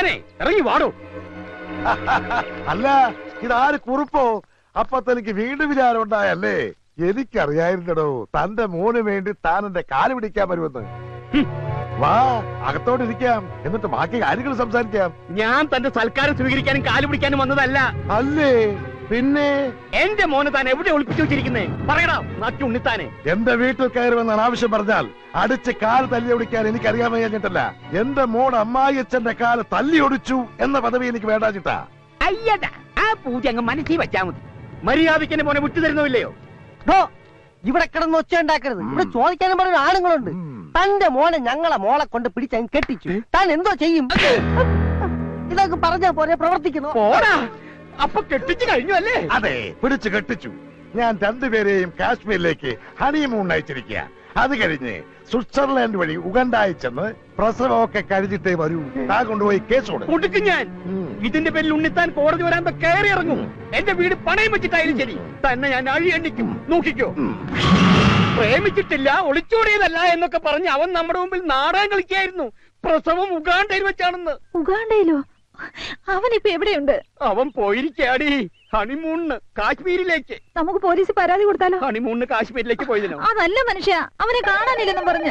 ഉണ്ണിത്താനെ ഇറങ്ങി വാടോ അല്ല ഇതാര് കുറിപ്പോ അപ്പൊ തനിക്ക് വീണ്ടും വിചാരം ഉണ്ടായല്ലേ എനിക്കറിയായിരുന്നടോ തന്റെ മോന് വേണ്ടി താൻ എന്റെ കാല് പിടിക്കാൻ വരുമെന്ന് ഹും. വാ അകത്തോട്ടിരിക്കാം എന്നിട്ട് ബാക്കി കാര്യങ്ങൾ സംസാരിക്കാം ഞാൻ തന്റെ സൽക്കാരം സ്വീകരിക്കാനും കാല് പിടിക്കാനും വന്നതല്ല അല്ലേ പിന്നെ എന്റെ മോനെ താൻ എവിടെ ഒളിപ്പിച്ചു വെച്ചിരിക്കുന്നേ പറയടാ നാട്ടി ഉണ്ണിത്താനെ എന്റെ വീട്ടിൽ കയറുമെന്നാണ് ആവശ്യം പറഞ്ഞാൽ അടിച്ച് കാല് തല്ലി ഒടിക്കാൻ എനിക്ക് അറിയാൻ കഴിഞ്ഞിട്ടല്ല എന്റെ മോൻ അമ്മായിയച്ഛന്റെ കാല് തല്ലി ഒടിച്ചു എന്ന പദവി എനിക്ക് വേണ്ടാച്ചിട്ടാ അയ്യടാ ആ പൂജ അങ്ങ് മനസ്സിൽ വെച്ചാ മതി മര്യാദയ്ക്ക് എന്നെ മോനെ വിട്ടു തരുന്നില്ലയോ ഡോ, ഇവിടെ കിടന്ന് ഒച്ച ഉണ്ടാക്കരുത് ഇവിടെ ചോദിക്കാനും പറഞ്ഞ ആണുങ്ങളുണ്ട് തന്റെ മോനെ ഞങ്ങളെ മോളെ കൊണ്ട് പിടിച്ചങ്ങ് കെട്ടിച്ചു താൻ എന്തോ ചെയ്യും ഇതൊക്കെ പറഞ്ഞാ പോരെ പ്രവർത്തിക്കുന്നു പോടാ അപ്പൊ കെട്ടിച്ചു കഴിഞ്ഞു അല്ലേ അതെ പിടിച്ചു കെട്ടിച്ചു ഞാൻ രണ്ടുപേരെയും കാശ്മീരിലേക്ക് ഹണിമൂൺ അയച്ചിരിക്കുക അത് കഴിഞ്ഞ് സ്വിറ്റ്സർലാൻഡ് വഴി ഉഗണ്ടായി ചെന്ന് പ്രസവമൊക്കെ കഴിഞ്ഞിട്ടേ വരൂ താ കൊണ്ടുപോയി കേസ് കൊടുക്കും കൊടുക്കും ഞാൻ ഇതിന്റെ പേരിൽ ഉണ്ണിത്താൻ കോടതി വരാൻ കയറി ഇറങ്ങും എന്റെ വീട് പണയം വെച്ചിട്ടായാലും ശരി തന്നെ ഞാൻ അഴി എണ്ണിക്കും നോക്കിക്കോ പ്രേമിച്ചിട്ടില്ല ഒളിച്ചോടിയതല്ല എന്നൊക്കെ പറഞ്ഞ് അവൻ നമ്മുടെ മുമ്പിൽ നാടകം കളിക്കായിരുന്നു പ്രസവം ഉഗാണ്ടയിൽ വെച്ചാണെന്ന് ഉഗാണ്ടയിലോ അവനിപ്പോ എവിടെയുണ്ട് അവൻ പോയിരിക്കാടി ഹണിമൂണിന് കാശ്മീരിലേക്ക് നമുക്ക് പോലീസ് പരാതി കൊടുത്താലോ ഹണിമൂണിന് കാശ്മീരിലേക്ക് പോയതിനോ അതല്ല മനുഷ്യ അവനെ കാണാനില്ലെന്നും പറഞ്ഞ്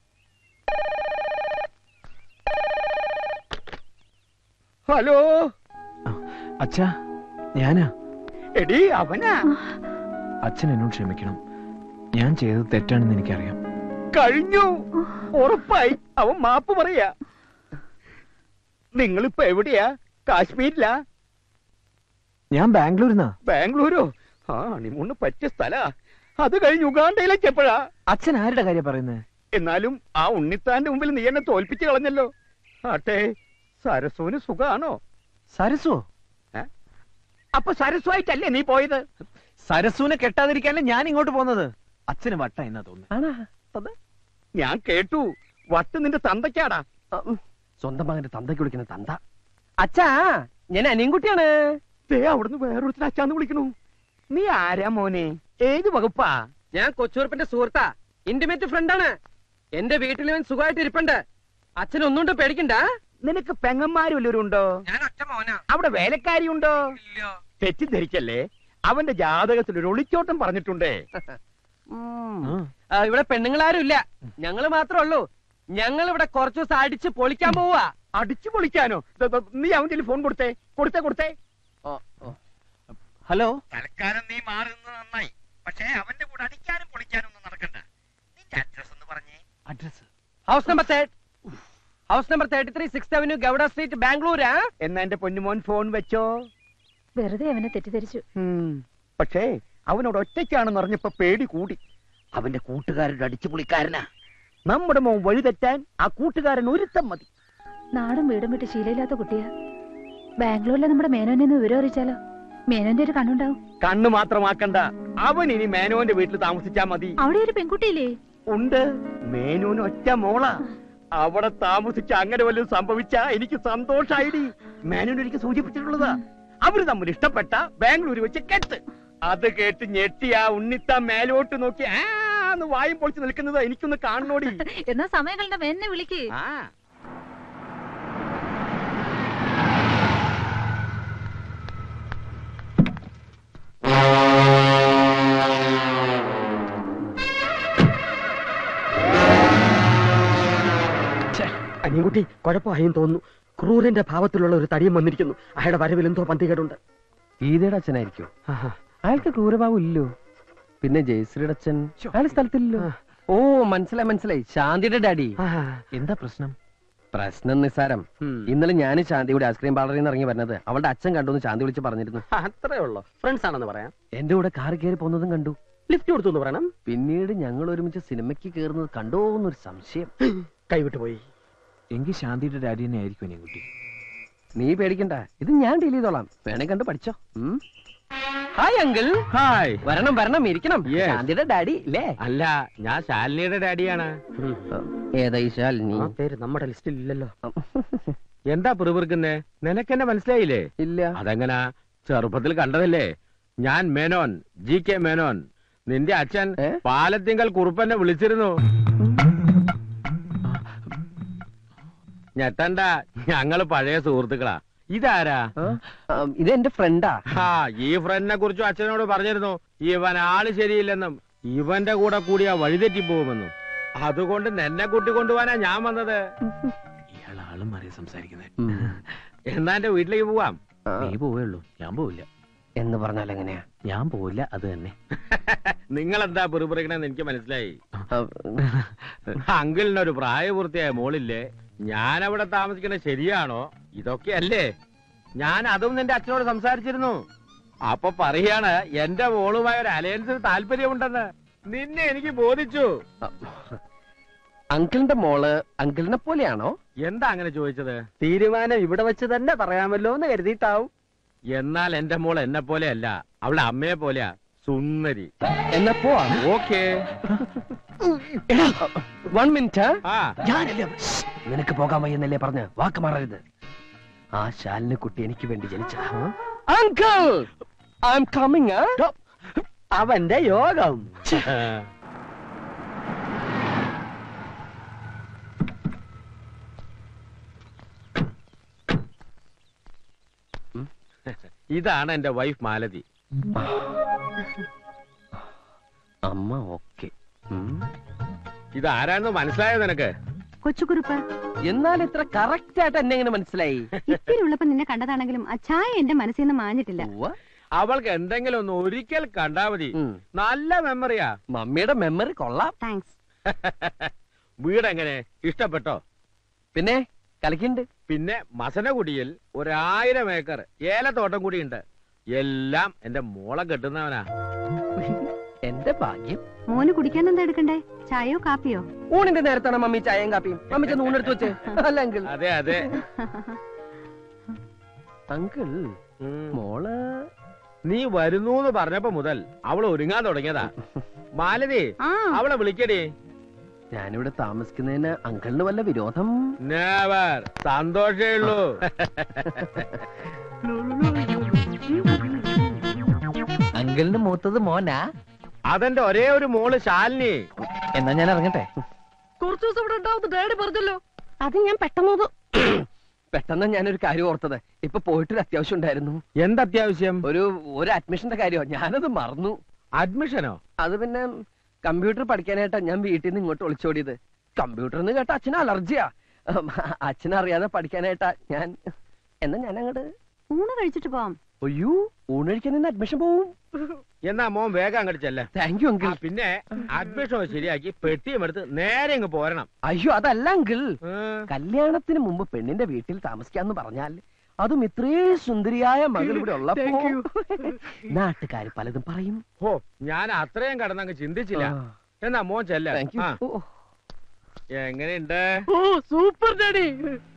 ഹലോ അച്ഛാ ഞാനാ എടി അവനാ അച്ഛൻ എന്നോട് ക്ഷമിക്കണം ഞാൻ ചെയ്തത് തെറ്റാണെന്ന് എനിക്കറിയാം കഴിഞ്ഞു ഉറപ്പായി അവൻ മാപ്പ് പറയാ നിങ്ങളിപ്പോ എവിടെയാ കാശ്മീരിലാ ഞാൻ ബാംഗ്ലൂരിന്നാ ബാംഗ്ലൂരോ ആ ഹണിമൂണിന് പറ്റിയ സ്ഥലാ അത് കഴിഞ്ഞ് ഉഗാണ്ടയിലേക്ക് എപ്പോഴാ അച്ഛൻ ആരുടെ കാര്യം പറയുന്നത് എന്നാലും ആ ഉണ്ണിത്താന്റെ മുമ്പിൽ നീ എന്നെ തോൽപ്പിച്ച് കളഞ്ഞല്ലോ ആട്ടെ സരസുവിന് സുഖാണോ സരസോ അപ്പൊ സരസുവായിട്ടല്ലേ നീ പോയത് സരസുവിനെ കെട്ടാതിരിക്കാനല്ലേ ഞാൻ ഇങ്ങോട്ട് പോകുന്നത് അച്ഛന് വട്ട എന്നാ തോന്നുന്നു ഞാൻ കേട്ടു വട്ട് നിന്റെ തന്തയ്ക്കാടാ സ്വന്തം മകന്റെ തന്തയ്ക്ക് വിളിക്കുന്ന തന്ത അച്ഛാ ഞാൻ അനിയൻകുട്ടിയാണ് ദേ അവിടുന്ന് വേറൊരുത്തിന് അച്ചാന്ന് വിളിക്കണു നീ ആരാ മോനെ ഏത് വകുപ്പാ ഞാൻ കൊച്ചുറുപ്പിന്റെ സുഹൃത്താ ഇന്റിമേറ്റ് ഫ്രണ്ടാണ് എന്റെ വീട്ടിൽ ഇവൻ സുഖമായിട്ട് ഇരിപ്പുണ്ട് അച്ഛൻ ഒന്നുകൊണ്ട് പേടിക്കണ്ട നിനക്ക് പെങ്ങന്മാരും വല്ലവരും ഉണ്ടോ ഞാൻ ഒറ്റ മോനാ അവിടെ വേലക്കാരി ഉണ്ടോ തെറ്റിദ്ധരിക്കല്ലേ അവന്റെ ജാതകത്തിൽ ഒരു ഒളിച്ചോട്ടം പറഞ്ഞിട്ടുണ്ടേ ആ, ഇവിടെ പെണ്ണുങ്ങളാരും ഇല്ല ഞങ്ങള് മാത്രമേ ഉള്ളൂ ഞങ്ങൾ ഇവിടെ കുറച്ചു ദിവസം അടിച്ച് പൊളിക്കാൻ പോവാ അടിച്ചു പൊളിക്കാനോ ദ- ദ- നീ അവന്റെ ഫോൺ കൊടുത്തേ കൊടുത്തേ കൊടുത്തേ ഹലോ തൽക്കാലം നീ മാറുന്നത് നന്നായി പക്ഷേ അവന്റെ കൂടെ അടിക്കാനും പൊളിക്കാനും ഒന്നും നടക്കണ്ട നിന്റെ അഡ്രസ് ഒന്ന് പറഞ്ഞേ address house number third house number thirty three six avenue Gowda street ബാംഗ്ലൂരാ എന്നാ എന്റെ പൊന്നുമോൻ ഫോൺ വെച്ചോ വെറുതെ അവനെ തെറ്റിദ്ധരിച്ചു ഉം. പക്ഷേ അവനോട് ഒറ്റയ്ക്കാണെന്ന് അറിഞ്ഞപ്പോ പേടി കൂടി അവന്റെ കൂട്ടുകാരുടെ അടിച്ചു പൊളിക്കാരനാ നമ്മുടെ മോൻ വഴി തെറ്റാൻ ആ കൂട്ടുകാരൻ ഒരുത്തം മതി നാടും വീടും വിട്ട് ശീലമില്ലാത്ത കുട്ടിയാ ബാംഗ്ലൂരിലെ നമ്മുടെ മേനോനെ ഒന്ന് വിവരം അറിയിച്ചാലോ മേനോന്റെ ഒരു കണ്ണുണ്ടാവും കണ്ണു മാത്രമാക്കണ്ട അവൻ ഇനി മേനോന്റെ വീട്ടിൽ താമസിച്ചാ മതി അവിടെ ഒരു പെൺകുട്ടിയില്ലേ ഉണ്ട് മേനോന് ഒറ്റ മോളാ അവിടെ താമസിച്ച അങ്ങനെ വല്ലതും സംഭവിച്ചാ എനിക്ക് സന്തോഷായിടി മേനോൻ എനിക്ക് സൂചിപ്പിച്ചിട്ടുള്ളതാ അവര് തമ്മിൽ ഇഷ്ടപ്പെട്ട ബാംഗ്ലൂർ വെച്ച് കെട്ട് അത് കേട്ട് ഞെട്ടി ആ ഉണ്ണിത്ത മേലോട്ട് നോക്കി ആന്ന് വായും പൊളിച്ച് നിൽക്കുന്നത് എനിക്കൊന്ന് കാണണോടി എന്നാ സമയങ്ങളുടെ മേനെ വിളിക്ക് ആ അനിയൻകുട്ടി കുഴപ്പമായും തോന്നുന്നു ക്രൂരന്റെ ഭാവത്തിലുള്ള ഒരു തടിയും വന്നിരിക്കുന്നു അയാളുടെ വരവിൽ എന്തോ പന്തികേടുണ്ട് ഗീതയുടെ അച്ഛനായിരിക്കും അയാൾക്ക് ക്രൂരഭാവം ഇല്ലോ പിന്നെ ജയശ്രീയുടെ അച്ഛൻ അയാൾ സ്ഥലത്തില്ലല്ലോ ഓ മനസ്സിലായി മനസ്സിലായി ശാന്തിയുടെ ഡാഡി എന്താ പ്രശ്നം പ്രശ്നം നിസ്സാരം ഇന്നലെ ഞാൻ ശാന്തിയുടെ ഐസ്ക്രീം പാർലറിൽ നിന്ന് ഇറങ്ങി വരുന്നത് അവളുടെ അച്ഛൻ കണ്ടു ശാന്തി വിളിച്ച് പറഞ്ഞിരുന്നു അത്രേ ഉള്ളൂ ഫ്രണ്ട്സ് ആണെന്ന് പറയാം എന്റെ കൂടെ കാർ കയറി പോകുന്നതും കണ്ടു ലിഫ്റ്റ് കൊടുത്തു എന്ന് പറയണം പിന്നീട് ഞങ്ങൾ ഒരുമിച്ച് സിനിമയ്ക്ക് കയറുന്നത് കണ്ടോ എന്നൊരു സംശയം കൈവിട്ടു പോയി എങ്കിൽ ശാന്തിയുടെ ഡാഡി തന്നെ ആയിരിക്കും അനിയൻ കുട്ടി നീ പേടിക്കണ്ട ഇത് ഞാൻ ഡീൽ ചെയ്തോളാം വേണേ കണ്ട് പഠിച്ചോ ഉം. ഹായ് അങ്കിൾ ഹായ് വരണം വരണം ഇരിക്കണം Yes. ശാന്തിയുടെ ഡാഡി ഇല്ലേ അല്ല ഞാൻ ശാലിനിയുടെ ഡാഡിയാണ് ഏതാ ഈ ശാലിനി പേര് നമ്മുടെ ലിസ്റ്റിൽ ഇല്ലല്ലോ എന്താ പിറുപിറുക്കുന്നേ നിനക്കെന്നെ മനസ്സിലായില്ലേ ഇല്ല അതെങ്ങനാ ചെറുപ്പത്തിൽ കണ്ടതല്ലേ ഞാൻ മേനോൻ ജി കെ മേനോൻ നിന്റെ അച്ഛൻ ഏ? പാലത്തിങ്കൽ കുറുപ്പനെ വിളിച്ചിരുന്നു ഞെട്ടണ്ട ഞങ്ങള് പഴയ സുഹൃത്തുക്കളാ ഇതാരാ ഇത് എന്റെ ഫ്രണ്ടാ ആ ഈ ഫ്രണ്ടിനെ കുറിച്ചും അച്ഛനോട് പറഞ്ഞിരുന്നു ഇവൻ ആള് ശരിയില്ലെന്നും ഇവന്റെ കൂടെ കൂടിയാ വഴിതെറ്റി പോകുമെന്നും അതുകൊണ്ട് നിന്നെ കൂട്ടിക്കൊണ്ടുപോവാനാ ഞാൻ വന്നത് ഇയാൾ ആളും മാറി സംസാരിക്കുന്നത് എന്നാ എന്റെ വീട്ടിലേക്ക് പോവാം നീ പോവുള്ളൂ ഞാൻ പോവില്ല എന്ന് പറഞ്ഞാൽ എങ്ങനെയാ ഞാൻ പോവില്ല അത് തന്നെ നിങ്ങൾ എന്താ പെറുപിറക്കണെന്ന് എനിക്ക് മനസ്സിലായി അങ്കിളിനൊരു പ്രായപൂർത്തിയായ മോളില്ലേ ഞാൻ അവിടെ താമസിക്കണത് ശരിയാണോ ഇതൊക്കെയല്ലേ ഞാൻ അതും നിന്റെ അച്ഛനോട് സംസാരിച്ചിരുന്നു അപ്പൊ പറയാണ് എന്റെ മോളുമായ ഒരു അലയൻസിന് താല്പര്യമുണ്ടെന്ന് നിന്നെ എനിക്ക് ബോധിച്ചു അങ്കിളിന്റെ മോള് അങ്കിളിനെ പോലെയാണോ എന്താ അങ്ങനെ ചോദിച്ചത് തീരുമാനം ഇവിടെ വെച്ച് തന്നെ പറയാമല്ലോ എന്ന് കരുതിയിട്ടാവും എന്നാൽ എന്റെ മോൾ എന്നെ പോലെയല്ല അവളെ അമ്മയെ പോലെയാ സുന്ദരി എന്നാ പോവാ ഓക്കേ വൺ മിനിറ്റ് ആ ഞാനല്ലേ അവൻ. നിനക്ക് പോകാൻ വയ്യെന്നല്ലേ പറഞ്ഞ് വാക്ക് മാറരുത് ആ ശാലിന് കുട്ടി എനിക്ക് വേണ്ടി ജനിച്ചതാ അങ്കിൾ ഐ എം കമ്മിങ് അവന്റെ യോഗം ഇതാണ് എന്റെ വൈഫ് മാലതി അമ്മ ഓക്കെ ഇത് ആരാണെന്ന് മനസ്സിലായോ നിനക്ക് കൊച്ചുകുറുപ്പ് എന്നാൽ ഇത്ര കറക്റ്റ് ആയിട്ട് എന്നെ എങ്ങനെ മനസ്സിലായി ഇത്തിരി ഉള്ളപ്പോ നിന്നെ കണ്ടതാണെങ്കിലും ആ ചായ എന്റെ മനസ്സിൽ നിന്ന് മാഞ്ഞിട്ടില്ല ഉവ്വ. അവൾക്ക് എന്തെങ്കിലും ഒന്ന് ഒരിക്കൽ കണ്ടാ മതി ഉം. നല്ല മെമ്മറിയാ മമ്മിയുടെ മെമ്മറി കൊള്ളാം താങ്ക്സ് വീടെങ്ങനെ ഇഷ്ടപ്പെട്ടോ പിന്നെ കളിക്കുന്നുണ്ട് പിന്നെ മസനകുടിയിൽ ഒരായിരം ഏക്കർ ഏലത്തോട്ടം കൂടിയുണ്ട് എല്ലാം എന്റെ മോളെ കെട്ടുന്നവനാ എന്റെ ഭാഗ്യം മോന് കുടിക്കാൻ എന്താ എടുക്കണ്ടേ ചായയോ കാപ്പിയോ ഊണിന്റെ നേരത്താണ് മമ്മി ചായയും കാപ്പിയും മമ്മി ചെന്ന് ഊണെടുത്ത് വെച്ച് അല്ല അങ്കിൾ അതെ അതെ അങ്കിൾ ഉം. മോള് നീ വരുന്നൂന്ന് പറഞ്ഞപ്പോ മുതൽ അവൾ ഒരുങ്ങാൻ തുടങ്ങിയതാ മാലതി ആ അവളെ വിളിക്കടി ഞാനിവിടെ താമസിക്കുന്നതിന് അങ്കിളിന് വല്ല വിരോധം നേവർ സന്തോഷേ ഉള്ളൂ അങ്കിളിന് മൂത്തത് മോനാ അതെന്റെ ഒരേ ഒരു മോള് ശാലിനി എന്നാ ഞാൻ ഇറങ്ങട്ടെ കുറച്ചു ദിവസം ഇവിടെ ഉണ്ടാവുന്ന ഡാഡി പറഞ്ഞല്ലോ അത് ഞാൻ പെട്ടെന്ന് പെട്ടെന്ന് ഞാനൊരു കാര്യം ഓർത്തത് ഇപ്പൊ പോയിട്ടൊരു അത്യാവശ്യം ഉണ്ടായിരുന്നു എന്തത്യാവശ്യം ഒരു ഒരു അഡ്മിഷന്റെ കാര്യമോ ഞാനത് മറന്നു അഡ്മിഷനോ അത് പിന്നെ കമ്പ്യൂട്ടർ പഠിക്കാനായിട്ടാ ഞാൻ വീട്ടിൽ നിന്ന് ഇങ്ങോട്ട് ഒളിച്ചോടിയത് കമ്പ്യൂട്ടർ എന്ന് കേട്ട അച്ഛന് അലർജിയാ ഉം, അച്ഛനറിയാതെ പഠിക്കാനായിട്ടാ ഞാൻ എന്നാ ഞാൻ അങ്ങോട്ട് ഊണ് കഴിച്ചിട്ട് പോവാം അയ്യോ ഊണ് കഴിക്കാൻ നിന്ന് അഡ്മിഷൻ പോവും എന്നാ മോൻ വേഗം അങ്ങോട്ട് ചെല്ലേ താങ്ക് യു അങ്കിൾ പിന്നെ അഡ്മിഷൻ ശരിയാക്കി പെട്ടിയും എടുത്ത് നേരെ ഇങ്ങ് പോരണം അയ്യോ അതല്ല അങ്കിൾ ഉം. കല്യാണത്തിന് മുമ്പ് പെണ്ണിന്റെ വീട്ടിൽ താമസിക്കാന്ന് പറഞ്ഞാൽ അതും ഇത്രേ സുന്ദരിയായ മകൾ ഇവിടെ ഉള്ളപ്പോ നാട്ടുകാർ പലതും പറയും ഹോ ഞാൻ അത്രയും കടന്നങ്ങ് ചിന്തിച്ചില്ല എന്നാ മോൻ ചെല്ല താങ്ക് യു എങ്ങനെയുണ്ട് ഓ സൂപ്പർ ഡാഡി